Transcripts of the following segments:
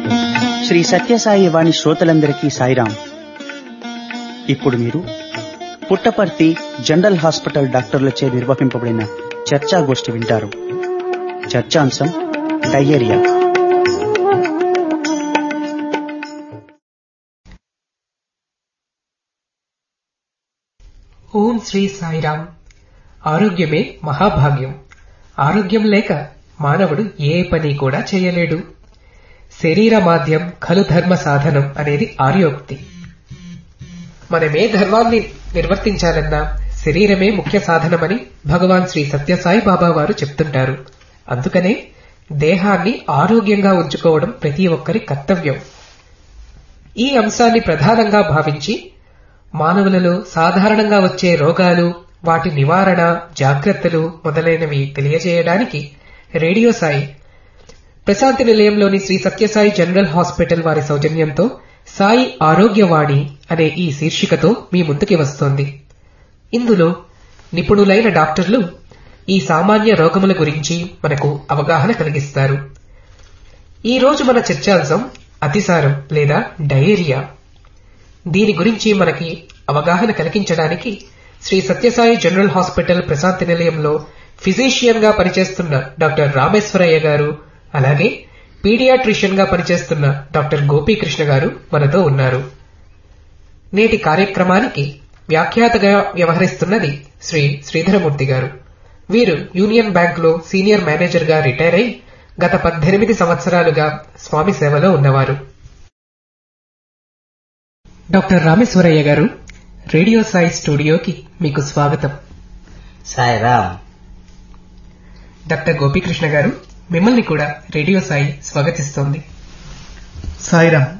శ్రీ సత్యసాయి వాణి శ్రోతలందరికీ సాయిరాం ఇప్పుడు మీరు పుట్టపర్తి జనరల్ హాస్పిటల్ డాక్టర్లచే నిర్వహింపబడిన చర్చాగోష్ఠి వింటారు చర్చాంశం డయేరియా ఓం శ్రీ సాయిరామ్ ఆరోగ్యమే మహాభాగ్యం ఆరోగ్యం లేక మానవుడు ఏ పని కూడా చేయలేడు శరీర మాధ్యం ఖలు ధర్మ సాధనం అనేది ఆర్యోక్తి మనమే ధర్మాన్ని నిర్వర్తించాలన్నా శరీరమే ముఖ్య సాధనమని భగవాన్ శ్రీ సత్యసాయి బాబా వారు చెప్తుంటారు అందుకనే దేహాన్ని ఆరోగ్యంగా ఉంచుకోవడం ప్రతి ఒక్కరి కర్తవ్యం ఈ అంశాన్ని ప్రధానంగా భావించి మానవులలో సాధారణంగా వచ్చే రోగాలు వాటి నివారణ జాగ్రత్తలు మొదలైనవి తెలియజేయడానికి రేడియో సాయి ప్రశాంతి నిలయంలోని శ్రీ సత్యసాయి జనరల్ హాస్పిటల్ వారి సౌజన్యంతో సాయి ఆరోగ్యవాణి అనే ఈ శీర్షికతో మీ ముందుకి వస్తోంది ఇందులో నిపుణులైన డాక్టర్లు ఈ సామాన్య రోగముల గురించి మనకు అవగాహన కలిగిస్తారు ఈ రోజు మన చర్చాంశం అతిసారం లేదా డయేరియా దీని గురించి మనకి అవగాహన కలిగించడానికి శ్రీ సత్యసాయి జనరల్ హాస్పిటల్ ప్రశాంతి నిలయంలో ఫిజీషియన్ గా పనిచేస్తున్న డాక్టర్ రామేశ్వరయ్య గారు అలాగే పీడియాట్రిషియన్ గా పనిచేస్తున్న డాక్టర్ గోపీకృష్ణ గారు మనతో ఉన్నారు నేటి కార్యక్రమానికి వ్యాఖ్యాతగా వ్యవహరిస్తున్నది శ్రీ శ్రీధరమూర్తి గారు వీరు యూనియన్ బ్యాంక్ లో సీనియర్ మేనేజర్ గా రిటైర్ అయి గత పద్దెనిమిది సంవత్సరాలుగా స్వామి సేవలో ఉన్నవారు డాక్టర్ రామేశ్వరయ్య గారు రేడియో సాయి స్టూడియోకి మీకు స్వాగతం సాయిరామ్ డాక్టర్ గోపీకృష్ణ గారు మిమ్మల్ని కూడా రేడియో సాయి స్వాగతిస్తోంది సాయిరామ్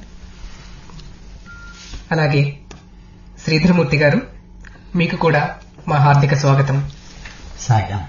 అలాగే శ్రీధరమూర్తి గారు మీకు కూడా మా హార్దిక స్వాగతం సాయిరామ్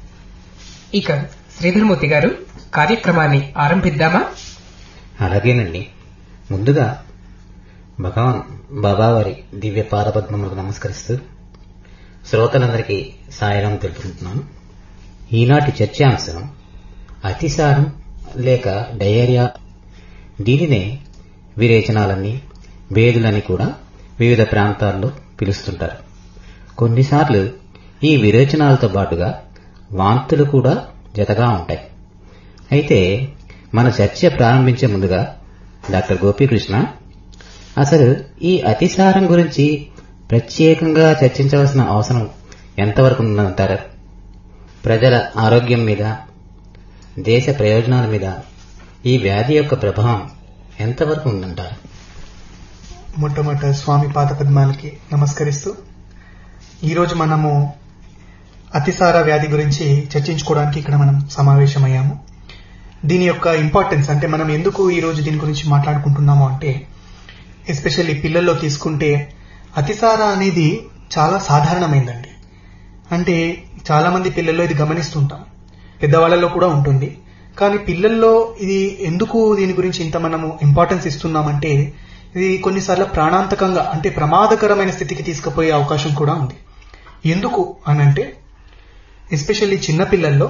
ఇక శ్రీధరమూర్తి గారు కార్యక్రమాన్ని ఆరంభిద్దామా అలాగేనండి ముందుగా భగవాన్ బాబావారి దివ్య పాదపద్మములకు నమస్కరిస్తూ శ్రోతలందరికీ సాయిరాం తెలుపుకుంటున్నాను ఈనాటి చర్చాంశం అతిసారం లేక డయేరియా దీనినే విరేచనాలని వేదులని కూడా వివిధ ప్రాంతాల్లో పిలుస్తుంటారు కొన్నిసార్లు ఈ విరేచనాలతో పాటుగా వాంతులు కూడా జతగా ఉంటాయి అయితే మన చర్చ ప్రారంభించే ముందుగా డాక్టర్ గోపీకృష్ణ అసలు ఈ అతిసారం గురించి ప్రత్యేకంగా చర్చించవలసిన అవసరం ఎంతవరకు ఉందంటారు ప్రజల ఆరోగ్యం మీద దేశ ప్రయోజనాల మీద ఈ వ్యాధి యొక్క ప్రభావం ఎంతవరకు ఉందంటారు మొట్టమొదట స్వామి పాదపద్మాలకి నమస్కరిస్తూ ఈరోజు మనము అతిసార వ్యాధి గురించి చర్చించుకోవడానికి ఇక్కడ మనం సమావేశమయ్యాము దీని యొక్క ఇంపార్టెన్స్ అంటే మనం ఎందుకు ఈరోజు దీని గురించి మాట్లాడుకుంటున్నాము అంటే ఎస్పెషల్లీ పిల్లల్లో తీసుకుంటే అతిసార అనేది చాలా సాధారణమైందండి అంటే చాలా మంది పిల్లల్లో ఇది గమనిస్తుంటాం పెద్దవాళ్ళలో కూడా ఉంటుంది కానీ పిల్లల్లో ఇది ఎందుకు దీని గురించి ఇంత మనము ఇంపార్టెన్స్ ఇస్తున్నామంటే ఇది కొన్నిసార్లు ప్రాణాంతకంగా అంటే ప్రమాదకరమైన స్థితికి తీసుకుపోయే అవకాశం కూడా ఉంది ఎందుకు అనంటే ఎస్పెషల్లీ చిన్నపిల్లల్లో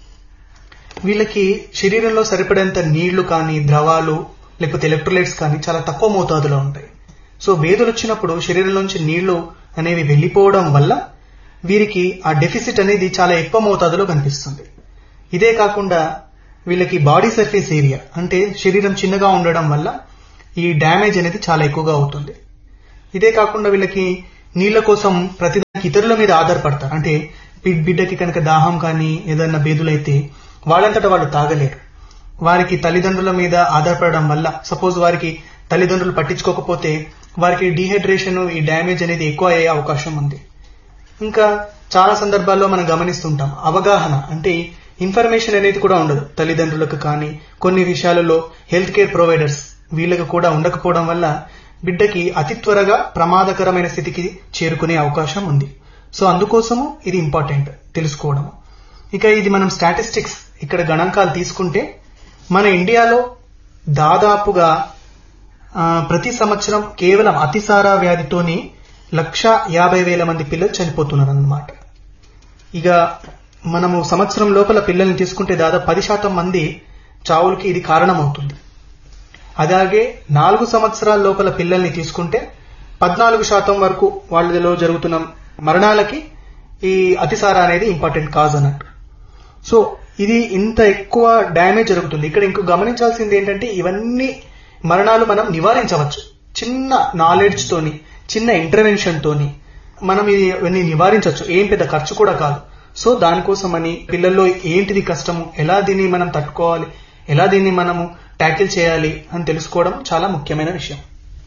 వీళ్ళకి శరీరంలో సరిపడేంత నీళ్లు కానీ ద్రవాలు లేకపోతే ఎలక్ట్రోలైట్స్ కానీ చాలా తక్కువ మోతాదులో ఉంటాయి సో వేదులు వచ్చినప్పుడు శరీరంలోంచి నీళ్లు అనేవి వెళ్లిపోవడం వల్ల వీరికి ఆ డెఫిసిట్ అనేది చాలా ఎక్కువ మోతాదులో కనిపిస్తుంది ఇదే కాకుండా వీళ్ళకి బాడీ సర్ఫేస్ ఏరియా అంటే శరీరం చిన్నగా ఉండడం వల్ల ఈ డ్యామేజ్ అనేది చాలా ఎక్కువగా అవుతుంది ఇదే కాకుండా వీళ్ళకి నీళ్ల కోసం ప్రతిదానికి ఇతరుల మీద ఆధారపడతారు అంటే బిడ్డకి కనుక దాహం కానీ ఏదన్నా బేదులైతే వాళ్ళంతటా వాళ్ళు తాగలేరు వారికి తల్లిదండ్రుల మీద ఆధారపడడం వల్ల సపోజ్ వారికి తల్లిదండ్రులు పట్టించుకోకపోతే వారికి డీహైడ్రేషన్ ఈ డ్యామేజ్ అనేది ఎక్కువ అయ్యే అవకాశం ఉంది ఇంకా చాలా సందర్భాల్లో మనం గమనిస్తుంటాం అవగాహన అంటే ఇన్ఫర్మేషన్ అనేది కూడా ఉండదు తల్లిదండ్రులకు కానీ కొన్ని విషయాలలో హెల్త్ కేర్ ప్రొవైడర్స్ వీళ్ళకు కూడా ఉండకపోవడం వల్ల బిడ్డకి అతి త్వరగా ప్రమాదకరమైన స్థితికి చేరుకునే అవకాశం ఉంది సో అందుకోసము ఇది ఇంపార్టెంట్ తెలుసుకోవడం ఇక ఇది మనం స్టాటిస్టిక్స్ ఇక్కడ గణాంకాలు తీసుకుంటే మన ఇండియాలో దాదాపుగా ప్రతి సంవత్సరం కేవలం అతిసార వ్యాధితోని లక్ష యాభై వేల మంది పిల్లలు చనిపోతున్నారు అన్నమాట ఇక మనము సంవత్సరం లోపల పిల్లల్ని తీసుకుంటే దాదాపు పది శాతం మంది చావులకి ఇది కారణమవుతుంది అలాగే నాలుగు సంవత్సరాల లోపల పిల్లల్ని తీసుకుంటే పద్నాలుగు శాతం వరకు వాళ్ళలో జరుగుతున్న మరణాలకి ఈ అతిసార అనేది ఇంపార్టెంట్ కాజ్ అన్నట్టు సో ఇది ఇంత ఎక్కువ డ్యామేజ్ జరుగుతుంది ఇక్కడ ఇంకో గమనించాల్సింది ఏంటంటే ఇవన్నీ మరణాలు మనం నివారించవచ్చు చిన్న నాలెడ్జ్ తోని చిన్న ఇంటర్వెన్షన్ తోని మనం ఇది ఇవన్నీ నివారించవచ్చు ఏం పెద్ద ఖర్చు కూడా కాదు సో దానికోసమని పిల్లల్లో ఏంటిది కష్టము ఎలా దీన్ని మనం తట్టుకోవాలి ఎలా దీన్ని మనము ట్యాకిల్ చేయాలి అని తెలుసుకోవడం చాలా ముఖ్యమైన విషయం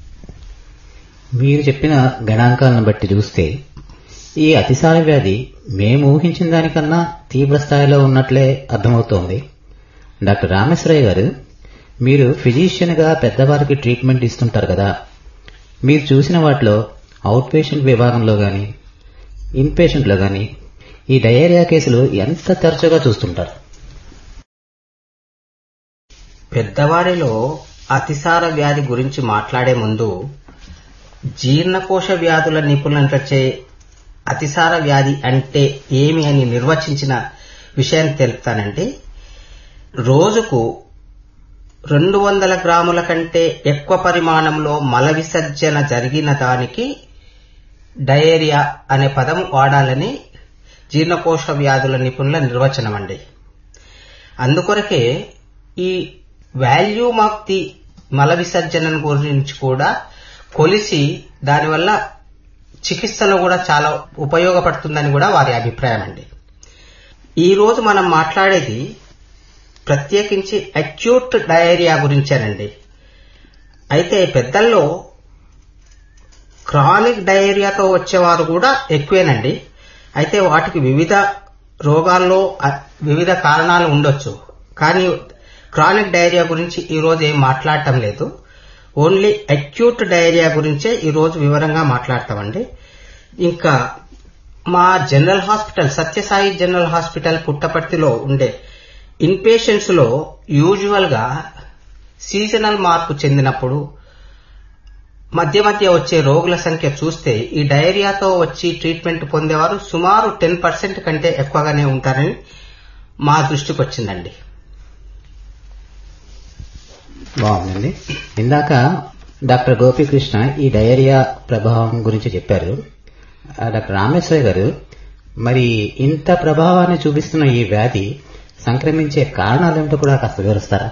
మీరు చెప్పిన గణాంకాలను బట్టి చూస్తే ఈ అతిసార వ్యాధి మేము ఊహించిన దానికన్నా తీవ్ర స్థాయిలో ఉన్నట్లే అర్థమవుతోంది డాక్టర్ రామేశ్వరయ్య గారు మీరు ఫిజిషియన్ గా పెద్దవారికి ట్రీట్మెంట్ ఇస్తుంటారు కదా మీరు చూసిన వాటిలో అవుట్ పేషెంట్ విభాగంలో గాని ఇన్ పేషెంట్లో గాని ఈ డయేరియా కేసులు ఎంత తరచుగా చూస్తుంటారు పెద్దవారిలో అతిసార వ్యాధి గురించి మాట్లాడే ముందు జీర్ణకోశ వ్యాధుల నిపుణులచే అతిసార వ్యాధి అంటే ఏమి అని నిర్వచించిన విషయాన్ని తెలుపుతానంటే రోజుకు రెండు వందల గ్రాముల కంటే ఎక్కువ పరిమాణంలో మల విసర్జన జరిగిన దానికి డయేరియా అనే పదం వాడాలని జీర్ణకోశ వ్యాధుల నిపుణుల నిర్వచనం అండి అందుకొరకే ఈ వాల్యూమ్ ఆఫ్ ది మల విసర్జన గురించి కూడా కొలిసి దానివల్ల చికిత్సలో కూడా చాలా ఉపయోగపడుతుందని కూడా వారి అభిప్రాయం అండి ఈ రోజు మనం మాట్లాడేది ప్రత్యేకించి అక్యూట్ డయేరియా గురించేనండి అయితే పెద్దల్లో క్రానిక్ డయేరియాతో వచ్చేవారు కూడా ఎక్కువేనండి అయితే వాటికి వివిధ రోగాల్లో అ- వివిధ కారణాలు ఉండొచ్చు కానీ క్రానిక్ డయేరియా గురించి ఈ రోజు ఏం మాట్లాడటం లేదు ఓన్లీ అక్యూట్ డయేరియా గురించే ఈ రోజు వివరంగా మాట్లాడతామండి ఇంకా మా general hospital Sathya Sai general hospital పుట్టపర్తిలో ఉండే ఇన్ పేషెంట్స్ లో యూజువల్ గా సీజనల్ మార్పు చెందినప్పుడు మధ్య మధ్య వచ్చే రోగుల సంఖ్య చూస్తే ఈ డయేరియాతో వచ్చి ట్రీట్మెంట్ పొందేవారు సుమారు టెన్ పర్సెంట్ కంటే ఎక్కువగానే ఉంటారని మా దృష్టికి వచ్చిందండి బాగుందండి ఇందాక డాక్టర్ గోపీకృష్ణ ఈ డయేరియా ప్రభావం గురించి చెప్పారు ఆ, డాక్టర్ రామేశ్వర గారు మరి ఇంత ప్రభావాన్ని చూపిస్తున్న ఈ వ్యాధి సంక్రమించే కారణాలేమిటో కూడా కాస్త వివరిస్తారా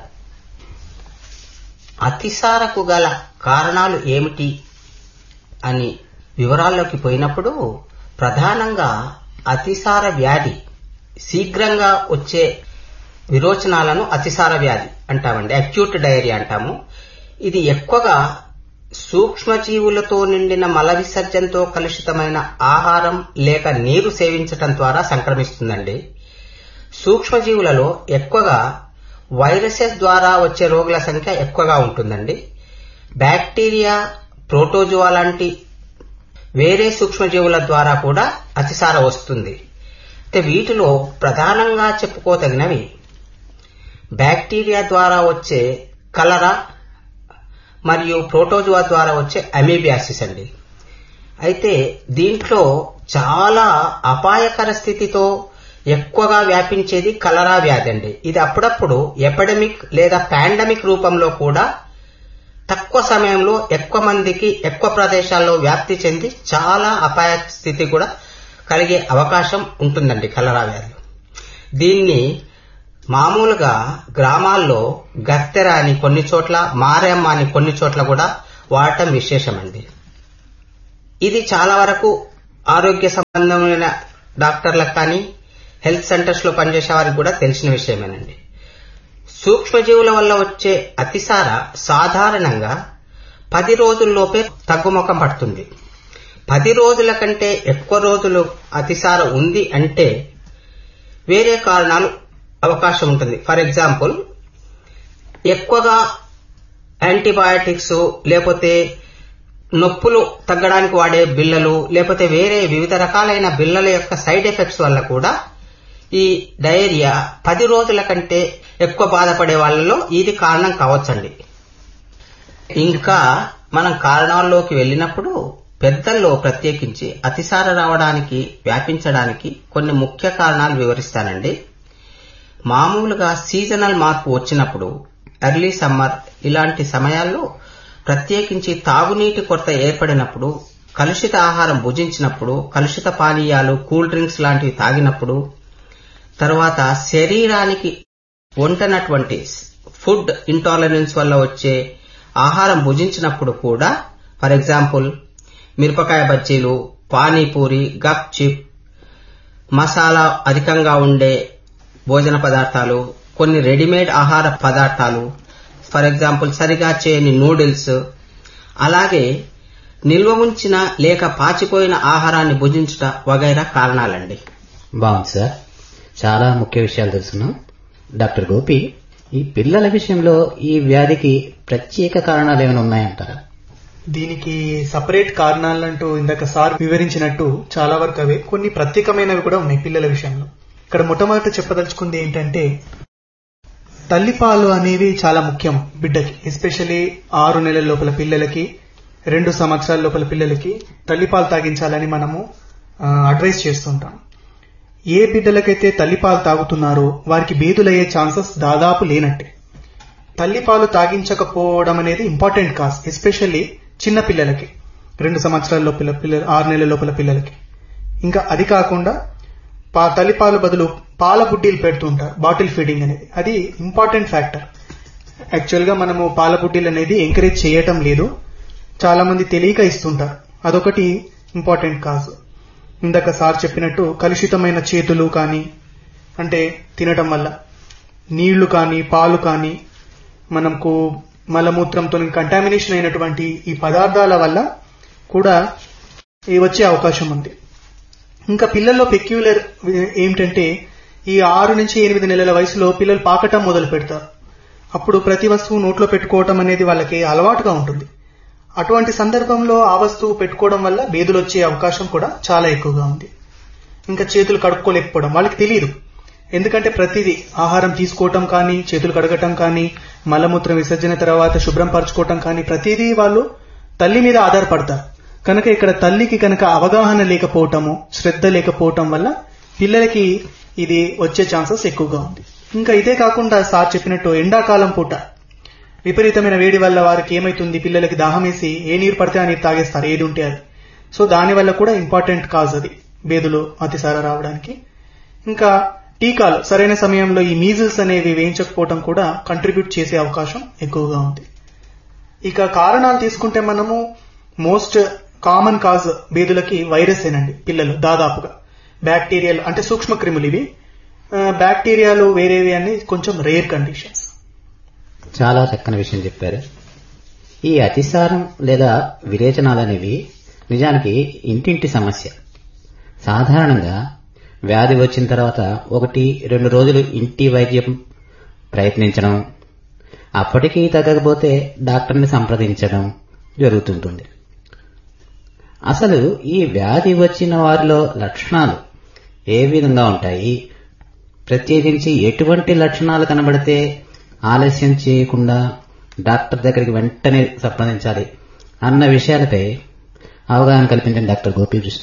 అతిసారకు గల కారణాలు ఏమిటి అని వివరాల్లోకి పోయినప్పుడు ప్రధానంగా అతిసార వ్యాధి శీఘ్రంగా వచ్చే విరోచనాలను అతిసార వ్యాధి అంటామండి అక్యూట్ డయేరియా అంటాము ఇది ఎక్కువగా సూక్ష్మజీవులతో నిండిన మల విసర్జనతో కలుషితమైన ఆహారం లేక నీరు సేవించటం ద్వారా సంక్రమిస్తుందండి సూక్ష్మజీవులలో ఎక్కువగా వైరసెస్ ద్వారా వచ్చే రోగుల సంఖ్య ఎక్కువగా ఉంటుందండి బ్యాక్టీరియా ప్రోటోజువా లాంటి వేరే సూక్ష్మజీవుల ద్వారా కూడా అతిసార వస్తుంది అయితే వీటిలో ప్రధానంగా చెప్పుకోదగినవి బ్యాక్టీరియా ద్వారా వచ్చే కలరా మరియు ప్రోటోజువా ద్వారా వచ్చే అమీబియాసిస్ అండి అయితే దీంట్లో చాలా అపాయకర స్థితితో ఎక్కువగా వ్యాపించేది కలరా వ్యాధి అండి ఇది అప్పుడప్పుడు ఎపిడమిక్ లేదా పాండమిక్ రూపంలో కూడా తక్కువ సమయంలో ఎక్కువ మందికి ఎక్కువ ప్రదేశాల్లో వ్యాప్తి చెంది చాలా అపాయ స్థితి కూడా కలిగే అవకాశం ఉంటుందండి కలరా వ్యాధి దీన్ని మామూలుగా గ్రామాల్లో గత్తెర అని కొన్ని చోట్ల మారమ్మ అని కొన్ని చోట్ల కూడా వాడటం విశేషమండి ఇది చాలా వరకు ఆరోగ్య సంబంధమైన డాక్టర్లకు కానీ హెల్త్ సెంటర్స్ లో పనిచేసే వారికి కూడా తెలిసిన విషయమేనండి సూక్ష్మజీవుల వల్ల వచ్చే అతిసార సాధారణంగా పది రోజుల్లోపే తగ్గుముఖం పడుతుంది పది రోజుల కంటే ఎక్కువ రోజులు అతిసార ఉంది అంటే వేరే కారణాలు అవకాశం ఉంటుంది ఫర్ ఎగ్జాంపుల్ ఎక్కువగా యాంటీబయాటిక్స్ లేకపోతే నొప్పులు తగ్గడానికి వాడే బిళ్ళలు లేకపోతే వేరే వివిధ రకాలైన బిళ్ళల యొక్క సైడ్ ఎఫెక్ట్స్ వల్ల కూడా ఈ డయేరియా పది రోజుల కంటే ఎక్కువ బాధపడే వాళ్ళలో ఇది కారణం కావచ్చండి ఇంకా మనం కారణాల్లోకి వెళ్ళినప్పుడు పెద్దల్లో ప్రత్యేకించి అతిసార రావడానికి వ్యాపించడానికి కొన్ని ముఖ్య కారణాలు వివరిస్తానండి మామూలుగా సీజనల్ మార్పు వచ్చినప్పుడు ఎర్లీ సమ్మర్ ఇలాంటి సమయాల్లో ప్రత్యేకించి తాగునీటి కొరత ఏర్పడినప్పుడు కలుషిత ఆహారం భుజించినప్పుడు కలుషిత పానీయాలు కూల్ డ్రింక్స్ లాంటివి తాగినప్పుడు తర్వాత శరీరానికి వంటనటువంటి ఫుడ్ ఇంటాలరెన్స్ వల్ల వచ్చే ఆహారం భుజించినప్పుడు కూడా ఫర్ ఎగ్జాంపుల్ మిరపకాయ బజ్జీలు పానీపూరి గప్ చిప్ మసాలా అధికంగా ఉండే భోజన పదార్థాలు కొన్ని రెడీమేడ్ ఆహార పదార్థాలు ఫర్ ఎగ్జాంపుల్ సరిగా చేయని నూడిల్స్ అలాగే నిల్వ ఉంచిన లేక పాచిపోయిన ఆహారాన్ని భుజించుట వగైరా కారణాలండి బాగుంది సార్ చాలా ముఖ్య విషయాలు తెలుసున్నాం డాక్టర్ గోపి ఈ పిల్లల విషయంలో ఈ వ్యాధికి ప్రత్యేక కారణాలు ఏమైనా ఉన్నాయంటారా దీనికి సపరేట్ కారణాలంటూ ఇందాక సార్ వివరించినట్టు చాలా వరకు అవే కొన్ని ప్రత్యేకమైనవి కూడా ఉన్నాయి పిల్లల విషయంలో ఇక్కడ మొట్టమొదట చెప్పదలుచుకుంది ఏంటంటే తల్లిపాలు అనేవి చాలా ముఖ్యం బిడ్డకి ఎస్పెషల్లీ ఆరు నెలల లోపల పిల్లలకి రెండు సంవత్సరాల లోపల పిల్లలకి తల్లిపాలు తాగించాలని మనము అడ్వైస్ చేస్తుంటాం ఏ బిడ్డలకైతే తల్లిపాలు తాగుతున్నారో వారికి బేదులయ్యే ఛాన్సెస్ దాదాపు లేనట్టే తల్లిపాలు తాగించకపోవడం అనేది ఇంపార్టెంట్ కాజ్ ఎస్పెషల్లీ చిన్న పిల్లలకి రెండు సంవత్సరాల లోపల పిల్లలు ఆరు నెలల లోపల పిల్లలకి ఇంకా అది కాకుండా పా తల్లిపాలు బదులు పాల బుడ్డీలు పెడుతుంటారు బాటిల్ ఫీడింగ్ అనేది అది ఇంపార్టెంట్ ఫ్యాక్టర్ యాక్చువల్ గా మనము పాల బుడ్డీలు అనేది ఎంకరేజ్ చేయటం లేదు చాలా మంది తెలియక ఇస్తుంటారు అదొకటి ఇంపార్టెంట్ కాజ్ ఇందాక సార్ చెప్పినట్టు కలుషితమైన చేతులు కానీ అంటే తినటం వల్ల నీళ్లు కానీ పాలు కానీ మనకు మలమూత్రంతో కంటామినేషన్ అయినటువంటి ఈ పదార్థాల వల్ల కూడా ఈ వచ్చే అవకాశం ఉంది ఇంకా పిల్లల్లో పెక్యులర్ ఏమిటంటే ఈ ఆరు నుంచి ఎనిమిది నెలల వయసులో పిల్లలు పాకటం మొదలు పెడతారు అప్పుడు ప్రతి వస్తువు నోట్లో పెట్టుకోవటం అనేది వాళ్ళకి అలవాటుగా ఉంటుంది అటువంటి సందర్భంలో ఆ వస్తువు పెట్టుకోవడం వల్ల బేదులు వచ్చే అవకాశం కూడా చాలా ఎక్కువగా ఉంది ఇంకా చేతులు కడుక్కోలేకపోవడం వాళ్ళకి తెలియదు ఎందుకంటే ప్రతిదీ ఆహారం తీసుకోవటం కానీ చేతులు కడగటం కానీ మలమూత్రం విసర్జన తర్వాత శుభ్రం పరచుకోవటం కానీ ప్రతిదీ వాళ్ళు తల్లి మీద ఆధారపడతారు కనుక ఇక్కడ తల్లికి కనుక అవగాహన లేకపోవటము శ్రద్ధ లేకపోవటం వల్ల పిల్లలకి ఇది వచ్చే ఛాన్సెస్ ఎక్కువగా ఉంది ఇంకా ఇదే కాకుండా సార్ చెప్పినట్టు ఎండాకాలం పూట విపరీతమైన వేడి వల్ల వారికి ఏమైతుంది పిల్లలకి దాహం వేసి ఏ నీరు పడితే ఆ నీరు తాగేస్తారు ఏది ఉంటే అది సో దాని వల్ల కూడా ఇంపార్టెంట్ కాజ్ అది బేదులు అతిసార రావడానికి ఇంకా టీకాలు సరైన సమయంలో ఈ మీజిల్స్ అనేవి వేయించకపోవడం కూడా కంట్రిబ్యూట్ చేసే అవకాశం ఎక్కువగా ఉంది ఇక కారణాలు తీసుకుంటే మనము మోస్ట్ కామన్ కాజ్ బేదులకి వైరస్ ఏనండి పిల్లలు దాదాపుగా బ్యాక్టీరియాలు అంటే సూక్ష్మ క్రిములు ఇవి బ్యాక్టీరియాలు వేరేవి అన్ని కొంచెం రేర్ కండిషన్స్ చాలా చక్కని విషయం చెప్పారు ఈ అతిసారం లేదా విరేచనాలు అనేవి నిజానికి ఇంటింటి సమస్య సాధారణంగా వ్యాధి వచ్చిన తర్వాత ఒకటి రెండు రోజులు ఇంటి వైద్యం ప్రయత్నించడం అప్పటికీ తగ్గకపోతే డాక్టర్ని సంప్రదించడం జరుగుతుంటుంది అసలు ఈ వ్యాధి వచ్చిన వారిలో లక్షణాలు ఏ విధంగా ఉంటాయి ప్రత్యేకించి ఎటువంటి లక్షణాలు కనబడితే ఆలస్యం చేయకుండా డాక్టర్ దగ్గరికి వెంటనే సంప్రదించాలి అన్న విషయాలపై అవగాహన కల్పించండి డాక్టర్ గోపీకృష్ణ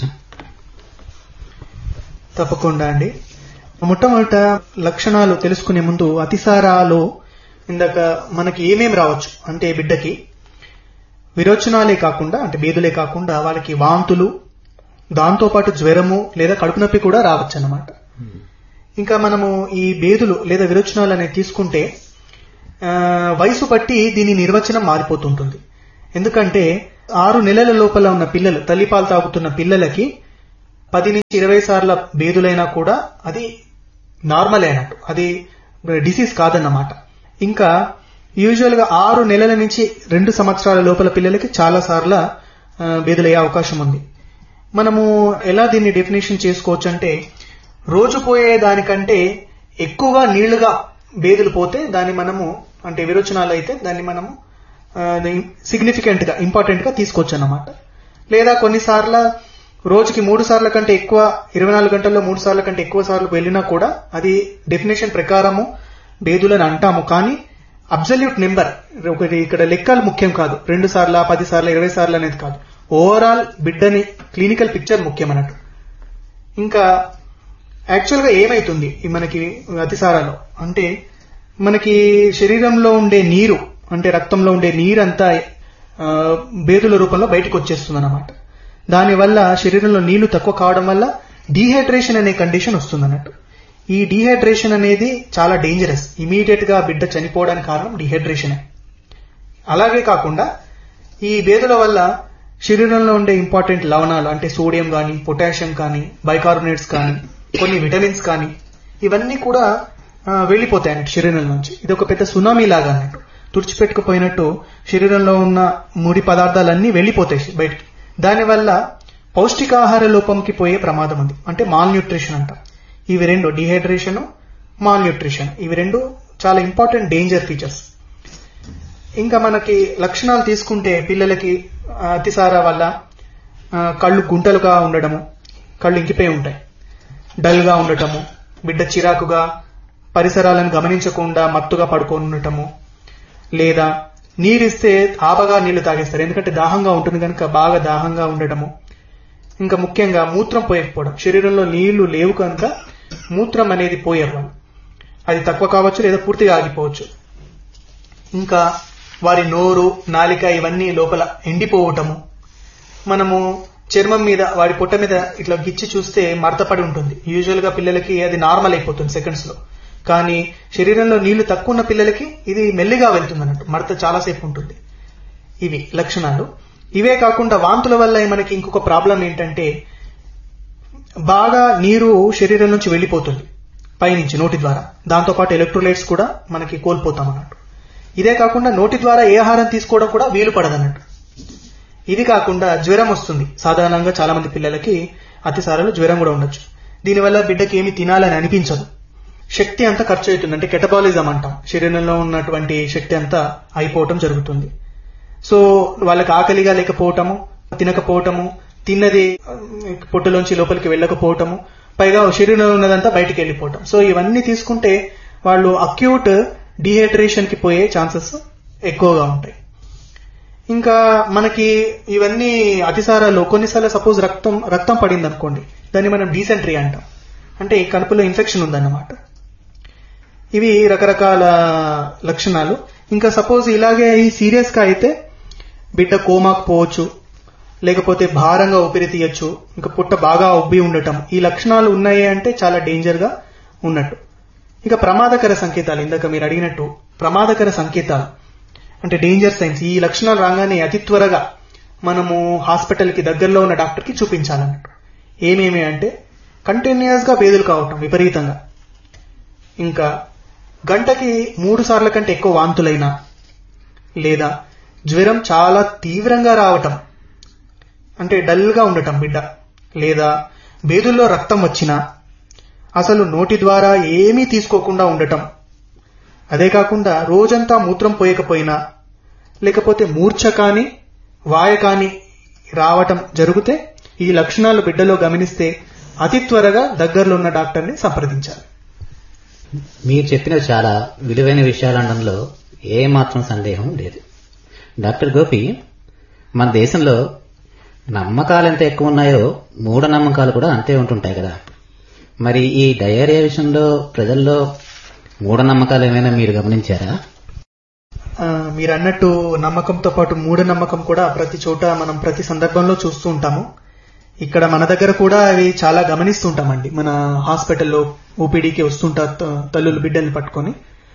తప్పకుండా అండి మొట్టమొదట లక్షణాలు తెలుసుకునే ముందు అతిసారాలో ఇందాక మనకి ఏమేమి రావచ్చు అంటే బిడ్డకి విరోచనాలే కాకుండా అంటే బేదులే కాకుండా వాళ్ళకి వాంతులు దాంతోపాటు జ్వరము లేదా కడుపు నొప్పి కూడా రావచ్చు అన్నమాట ఇంకా మనము ఈ బేదులు లేదా విరోచనాలు అనేది తీసుకుంటే వయసు బట్టి దీని నిర్వచనం మారిపోతుంటుంది ఎందుకంటే ఆరు నెలల లోపల ఉన్న పిల్లలు తల్లిపాలు తాగుతున్న పిల్లలకి పది నుంచి ఇరవై సార్ల బేదులైనా కూడా అది నార్మల్ అయినట్టు అది డిసీజ్ కాదన్నమాట ఇంకా యూజువల్ గా ఆరు నెలల నుంచి రెండు సంవత్సరాల లోపల పిల్లలకి చాలా సార్ల బేదులయ్యే అవకాశం ఉంది మనము ఎలా దీన్ని డెఫినేషన్ చేసుకోవచ్చు అంటే రోజు పోయే దానికంటే ఎక్కువగా నీళ్లుగా బేదులు పోతే దాన్ని మనము అంటే విరోచనాలు అయితే దాన్ని మనము సిగ్నిఫికెంట్ గా ఇంపార్టెంట్ గా తీసుకోవచ్చు అన్నమాట లేదా కొన్నిసార్ల రోజుకి మూడు సార్ల కంటే ఎక్కువ ఇరవై నాలుగు గంటల్లో మూడు సార్ల కంటే ఎక్కువ సార్లు వెళ్ళినా కూడా అది డెఫినేషన్ ప్రకారము బేదులని అంటాము కానీ అబ్జల్యూట్ నెంబర్ ఒకటి ఇక్కడ లెక్కలు ముఖ్యం కాదు రెండు సార్ల పది సార్లు ఇరవై సార్లు అనేది కాదు ఓవరాల్ బిడ్డని క్లినికల్ పిక్చర్ ముఖ్యం అన్నట్టు ఇంకా యాక్చువల్ గా ఏమైతుంది మనకి అతిసారాలో అంటే మనకి శరీరంలో ఉండే నీరు అంటే రక్తంలో ఉండే నీరంతా ఆ, బేదుల రూపంలో బయటకు వచ్చేస్తుంది అనమాట దానివల్ల శరీరంలో నీళ్లు తక్కువ కావడం వల్ల డీహైడ్రేషన్ అనే కండిషన్ వస్తుంది అన్నట్టు ఈ డీహైడ్రేషన్ అనేది చాలా డేంజరస్ ఇమీడియట్ గా బిడ్డ చనిపోవడానికి కారణం డీహైడ్రేషనే అలాగే కాకుండా ఈ బేదుల వల్ల శరీరంలో ఉండే ఇంపార్టెంట్ లవణాలు అంటే సోడియం కానీ పొటాషియం కానీ బైకార్బోనేట్స్ కానీ కొన్ని విటమిన్స్ కానీ ఇవన్నీ కూడా ఆ, వెళ్ళిపోతాయి అన్నట్టు శరీరం నుంచి ఇది ఒక పెద్ద సునామీ లాగా అన్నట్టు తుడిచిపెట్టుకుపోయినట్టు శరీరంలో ఉన్న ముడి పదార్థాలన్నీ వెళ్ళిపోతాయి బయటికి దానివల్ల పౌష్టికాహార లోపంకి పోయే ప్రమాదం ఉంది అంటే మాల్ న్యూట్రిషన్ అంట ఇవి రెండు డిహైడ్రేషన్ మాల్ న్యూట్రిషన్ ఇవి రెండు చాలా ఇంపార్టెంట్ డేంజర్ ఫీచర్స్ ఇంకా మనకి లక్షణాలు తీసుకుంటే పిల్లలకి ఆ, అతిసార వల్ల ఆ, కళ్ళు గుంటలుగా ఉండడము కళ్ళు ఇంకిపోయి ఉంటాయి డల్ గా ఉండటము బిడ్డ చిరాకుగా పరిసరాలను గమనించకుండా మత్తుగా పడుకొని ఉండటము లేదా నీరిస్తే ఆపగా నీళ్లు తాగేస్తారు ఎందుకంటే దాహంగా ఉంటుంది కనుక బాగా దాహంగా ఉండటము ఇంకా ముఖ్యంగా మూత్రం పోయకపోవడం శరీరంలో నీళ్లు లేవు కనుక మూత్రం అనేది పోయవ్వాలి అది తక్కువ కావచ్చు లేదా పూర్తిగా ఆగిపోవచ్చు ఇంకా వారి నోరు నాలిక ఇవన్నీ లోపల ఎండిపోవటము మనము చర్మం మీద వారి పొట్ట మీద ఇట్లా గిచ్చి చూస్తే మడతపడి ఉంటుంది యూజువల్ గా పిల్లలకి అది నార్మల్ అయిపోతుంది సెకండ్స్ లో కానీ శరీరంలో నీళ్లు తక్కువ ఉన్న పిల్లలకి ఇది మెల్లిగా వెళ్తుంది అన్నట్టు మడత చాలాసేపు ఉంటుంది ఇవి లక్షణాలు ఇవే కాకుండా వాంతుల వల్ల మనకి ఇంకొక ప్రాబ్లం ఏంటంటే బాగా నీరు శరీరం నుంచి వెళ్ళిపోతుంది పైనుంచి నోటి ద్వారా దాంతోపాటు ఎలక్ట్రోలైట్స్ కూడా మనకి కోల్పోతాం అన్నట్టు ఇదే కాకుండా నోటి ద్వారా ఏ ఆహారం తీసుకోవడం కూడా వీలు పడదన్నట్టు ఇది కాకుండా జ్వరం వస్తుంది సాధారణంగా చాలా మంది పిల్లలకి అతిసారాలు జ్వరం కూడా ఉండొచ్చు దీనివల్ల బిడ్డకి ఏమి తినాలని అనిపించదు శక్తి అంతా ఖర్చు అవుతుంది అంటే కెటబాలిజం అంటాం శరీరంలో ఉన్నటువంటి శక్తి అంతా అయిపోవటం జరుగుతుంది సో వాళ్ళకి ఆకలిగా లేకపోవటము తినకపోవటము తిన్నది ఆ, పొట్టలోంచి లోపలికి వెళ్ళకపోవటము పైగా శరీరంలో ఉన్నదంతా బయటికి వెళ్ళిపోవటం సో ఇవన్నీ తీసుకుంటే వాళ్ళు అక్యూట్ డిహైడ్రేషన్ కి పోయే ఛాన్సెస్ ఎక్కువగా ఉంటాయి ఇంకా మనకి ఇవన్నీ అతిసారాలు కొన్నిసార్లు సపోజ్ రక్తం రక్తం పడింది అనుకోండి దాన్ని మనం డీసెంట్రీ అంటాం అంటే ఈ కడుపులో ఇన్ఫెక్షన్ ఉందన్నమాట ఇవి రకరకాల లక్షణాలు ఇంకా సపోజ్ ఇలాగే ఈ సీరియస్ గా అయితే బిడ్డ కోమాకు పోవచ్చు లేకపోతే భారంగా ఊపిరి తీయచ్చు ఇంకా పుట్ట బాగా ఉబ్బి ఉండటం ఈ లక్షణాలు ఉన్నాయి అంటే చాలా డేంజర్ గా ఉన్నట్టు ఇక ప్రమాదకర సంకేతాలు ఇందాక మీరు అడిగినట్టు ప్రమాదకర సంకేతాలు అంటే డేంజర్ సైన్స్ ఈ లక్షణాలు రాగానే అతి త్వరగా మనము హాస్పిటల్ కి దగ్గరలో ఉన్న డాక్టర్ కి చూపించాలన్నట్టు ఏమేమి అంటే కంటిన్యూస్ గా బేదులు కావటం విపరీతంగా ఇంకా గంటకి మూడు సార్ల కంటే ఎక్కువ వాంతులైనా లేదా జ్వరం చాలా తీవ్రంగా రావటం అంటే డల్ గా ఉండటం బిడ్డ లేదా బేదుల్లో రక్తం వచ్చినా అసలు నోటి ద్వారా ఏమీ తీసుకోకుండా ఉండటం అదే కాకుండా రోజంతా మూత్రం పోయకపోయినా లేకపోతే మూర్ఛ కాని వాయ కాని రావటం జరిగితే ఈ లక్షణాలు బిడ్డలో గమనిస్తే అతి త్వరగా దగ్గరలో ఉన్న డాక్టర్ని సంప్రదించాలి మీరు చెప్పిన చాలా విలువైన విషయాలు అనడంలో ఏ మాత్రం సందేహం లేదు డాక్టర్ గోపి మన దేశంలో నమ్మకాలు ఎంత ఎక్కువ ఉన్నాయో మూఢనమ్మకాలు కూడా అంతే ఉంటుంటాయి కదా మరి ఈ డయేరియా విషయంలో ప్రజల్లో మూఢనమ్మకాలు ఏమైనా మీరు గమనించారా ఆ, మీరు అన్నట్టు నమ్మకంతో పాటు మూఢనమ్మకం కూడా ప్రతి చోట మనం ప్రతి సందర్భంలో చూస్తూ ఉంటాము ఇక్కడ మన దగ్గర కూడా అవి చాలా గమనిస్తుంటామండి మన హాస్పిటల్లో ఓపీడీకి వస్తుంటారు త- తల్లులు బిడ్డల్ని పట్టుకొని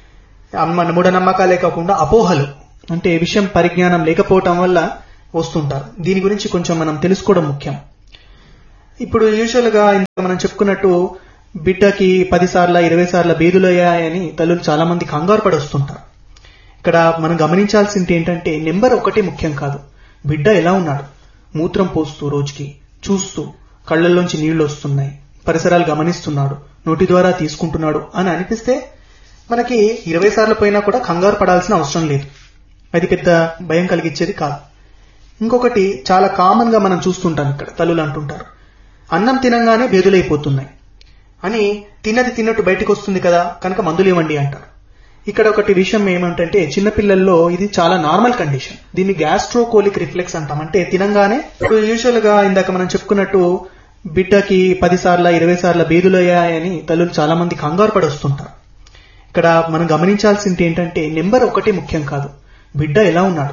ఆ మన మూఢనమ్మకాలే కాకుండా అపోహలు అంటే ఈ విషయం పరిజ్ఞానం లేకపోవటం వల్ల వస్తుంటారు దీని గురించి కొంచెం మనం తెలుసుకోవడం ముఖ్యం ఇప్పుడు యూజువల్ గా ఇంత మనం చెప్పుకున్నట్టు బిడ్డకి పది సార్ల ఇరవై సార్ల బేదులయ్యాయని తల్లులు చాలా మంది కంగారు పడి వస్తుంటారు ఇక్కడ మనం గమనించాల్సింది ఏంటంటే నెంబర్ ఒకటి ముఖ్యం కాదు బిడ్డ ఎలా ఉన్నాడు మూత్రం పోస్తూ రోజుకి చూస్తూ కళ్ళల్లోంచి నీళ్లు వస్తున్నాయి పరిసరాలు గమనిస్తున్నాడు నోటి ద్వారా తీసుకుంటున్నాడు అని అనిపిస్తే మనకి ఇరవై సార్లు పోయినా కూడా కంగారు పడాల్సిన అవసరం లేదు అది పెద్ద భయం కలిగించేది కాదు ఇంకొకటి చాలా కామన్ గా మనం చూస్తుంటాం ఇక్కడ తల్లులు అంటుంటారు అన్నం తినంగానే బేదులైపోతున్నాయి అని తిన్నది తిన్నట్టు బయటకు వస్తుంది కదా కనుక మందులు ఇవ్వండి అంటారు ఇక్కడ ఒకటి విషయం ఏమంటే చిన్నపిల్లల్లో ఇది చాలా నార్మల్ కండిషన్ దీన్ని గ్యాస్ట్రోకోలిక్ రిఫ్లెక్స్ అంటాం అంటే తినంగానే ఇప్పుడు యూజువల్ గా ఇందాక మనం చెప్పుకున్నట్టు బిడ్డకి పది సార్ల ఇరవై సార్ల బేదులయ్యాయని తల్లులు చాలా మంది కంగారు పడి వస్తుంటారు ఇక్కడ మనం గమనించాల్సింది ఏంటంటే నెంబర్ ఒకటి ముఖ్యం కాదు బిడ్డ ఎలా ఉన్నాడు